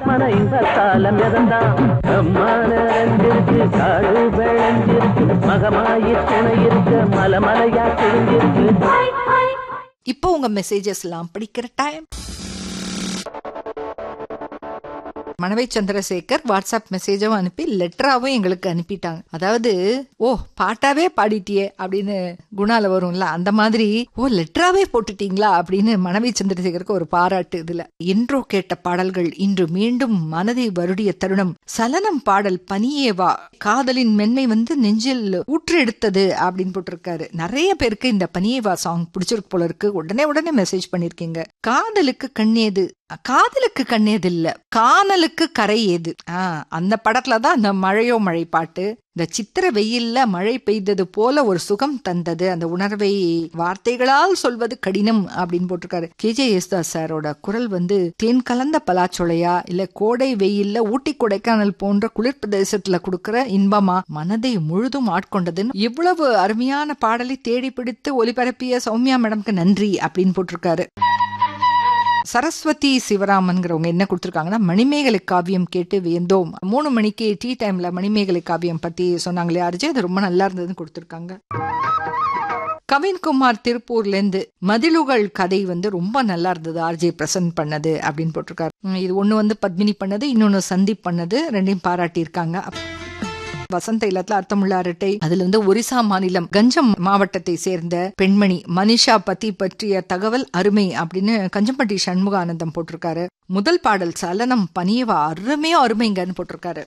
மன இன்பத்தால மிதந்தான் அம்மா நிறைஞ்சிருக்கு காடு விளைஞ்சிருக்கு மகமாயி துணை இருக்கு மலை மலையா தெரிஞ்சிருக்கு இப்போ உங்க மெசேஜஸ் எல்லாம் படிக்கிற டைம் மணவை சந்திரசேகர் வாட்ஸ்அப் மெசேஜும் அனுப்பி லெட்டராவும் எங்களுக்கு அனுப்பிட்டாங்க அதாவது ஓ பாட்டாவே பாடிட்டியே அப்படின்னு குணால வரும்ல அந்த மாதிரி ஓ லெட்டராவே போட்டுட்டீங்களா அப்படின்னு மணவை சந்திரசேகருக்கு ஒரு பாராட்டு இதுல இன்றோ கேட்ட பாடல்கள் இன்று மீண்டும் மனதை வருடிய தருணம் சலனம் பாடல் பனியே வா காதலின் மென்மை வந்து நெஞ்சில் ஊற்று எடுத்தது அப்படின்னு போட்டிருக்காரு நிறைய பேருக்கு இந்த பனியே வா சாங் பிடிச்சிருக்கு போல இருக்கு உடனே உடனே மெசேஜ் பண்ணிருக்கீங்க காதலுக்கு கண்ணேது காதலுக்கு கண்ணேது இல்ல காணலுக்கு கரை ஏது ஆஹ் அந்த படத்துல தான் அந்த மழையோ மழை பாட்டு இந்த சித்திர வெயில்ல மழை பெய்தது போல ஒரு சுகம் தந்தது அந்த உணர்வை வார்த்தைகளால் சொல்வது கடினம் அப்படின்னு போட்டிருக்காரு கே ஜே யேசுதாஸ் சாரோட குரல் வந்து தேன் கலந்த பலாச்சொலையா இல்ல கோடை வெயில்ல ஊட்டி கொடைக்கானல் போன்ற குளிர் பிரதேசத்துல கொடுக்கிற இன்பமா மனதை முழுதும் ஆட்கொண்டதுன்னு இவ்வளவு அருமையான பாடலை தேடி பிடித்து ஒலிபரப்பிய சௌமியா மேடம்க்கு நன்றி அப்படின்னு போட்டிருக்காரு சரஸ்வதி சிவராமன்கிறவங்க என்ன கொடுத்துருக்காங்கன்னா மணிமேகலை காவியம் கேட்டு வியந்தோம் மூணு மணிக்கு டீ டைம்ல மணிமேகலை காவியம் பத்தி சொன்னாங்களே அரிஜி அது ரொம்ப நல்லா இருந்ததுன்னு கொடுத்துருக்காங்க கவின்குமார் திருப்பூர்ல இருந்து மதிலுகள் கதை வந்து ரொம்ப நல்லா இருந்தது ஆர்ஜே பிரசன்ட் பண்ணது அப்படின்னு போட்டிருக்காரு உம், இது ஒண்ணு வந்து பத்மினி பண்ணது இன்னொன்னு சந்தீப் பண்ணது ரெண்டையும் பாராட்டியிருக்காங்க வசந்த இல்லத்துல அர்த்தமுள்ள அரட்டை அதுல வந்து ஒரிசா மாநிலம் கஞ்சம் மாவட்டத்தை சேர்ந்த பெண்மணி மனிஷா பத்தி பற்றிய தகவல் அருமை அப்படின்னு கஞ்சம்பட்டி சண்முகானந்தம் போட்டிருக்காரு முதல் பாடல் சலனம் பனியவா அருமையோ அருமைங்கன்னு போட்டிருக்காரு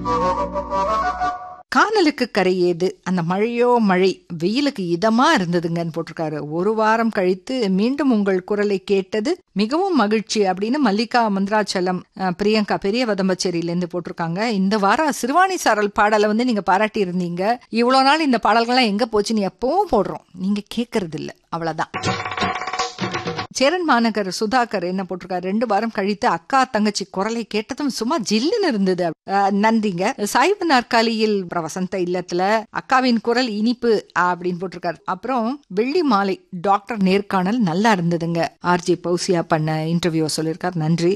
காணலுக்கு கரை ஏது அந்த மழையோ மழை வெயிலுக்கு இதமா இருந்ததுங்கன்னு போட்டிருக்காரு ஒரு வாரம் கழித்து மீண்டும் உங்கள் குரலை கேட்டது மிகவும் மகிழ்ச்சி அப்படின்னு மல்லிகா மந்திராச்சலம் அஹ், பிரியங்கா பெரிய வதம்பச்சேரியில இருந்து போட்டிருக்காங்க இந்த வாரம் சிறுவாணி சாரல் பாடலை வந்து நீங்க பாராட்டி இருந்தீங்க இவ்வளவு நாள் இந்த பாடல்கள்லாம் எங்க போச்சுன்னு எப்பவும் போடுறோம் நீங்க கேட்கறது இல்ல அவ்வளவுதான் சேரன் மாநகர் சுதாகர் என்ன போட்டிருக்காரு ரெண்டு வாரம் கழித்து அக்கா தங்கச்சி குரலை கேட்டதும் சும்மா ஜில்லுன்னு இருந்தது அஹ், நன்றிங்க சாய்வு நாற்காலியில் அப்புறம் வசந்த இல்லத்துல அக்காவின் குரல் இனிப்பு அப்படின்னு போட்டிருக்காரு அப்புறம் வெள்ளி மாலை டாக்டர் நேர்காணல் நல்லா இருந்ததுங்க ஆர்ஜி பௌசியா பண்ண இன்டர்வியூ சொல்லியிருக்கார் நன்றி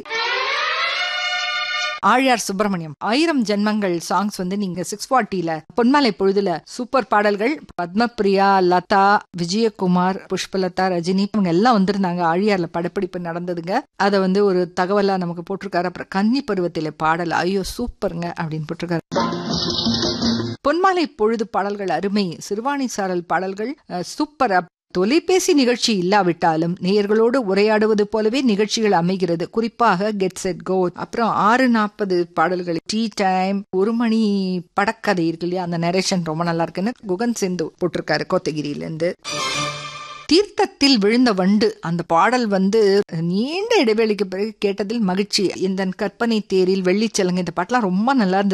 ஆழியார் சுப்பிரமணியம் ஆயிரம் ஜென்மங்கள் சாங்ஸ் வந்து நீங்க சிக்ஸ் ஃபார்ட்டில பொன்மலை பொழுதுல சூப்பர் பாடல்கள் பத்மபிரியா லதா விஜயகுமார் புஷ்பலதா ரஜினி இவங்க எல்லாம் வந்திருந்தாங்க ஆழியார்ல படப்பிடிப்பு நடந்ததுங்க அதை வந்து ஒரு தகவலா நமக்கு போட்டிருக்காரு அப்புறம் கன்னி பருவத்தில பாடல் ஐயோ சூப்பருங்க அப்படின்னு போட்டிருக்காரு பொன்மாலை பொழுது பாடல்கள் அருமை சிறுவாணி சாரல் பாடல்கள் அஹ், சூப்பர் அப்- தொலைபேசி நிகழ்ச்சி இல்லாவிட்டாலும் நேயர்களோடு உரையாடுவது போலவே நிகழ்ச்சிகள் அமைகிறது குறிப்பாக கெட் செட் கோ அப்புறம் ஆறு நாற்பது பாடல்கள் டீ டைம் ஒரு மணி படக்கதை இருக்கு இல்லையா அந்த நரேஷன் ரொம்ப நல்லா இருக்குன்னு குகன் சிந்து போட்டிருக்காரு கோத்தகிரியில இருந்து தீர்த்தத்தில் விழுந்த வண்டு அந்த பாடல் வந்து நீண்ட இடைவெளிக்கு பிறகு கேட்டதில் மகிழ்ச்சி இந்த கற்பனை தேரில் வெள்ளிச்சலங்க இந்த பாட்டெல்லாம் ரொம்ப நல்லா இருந்தது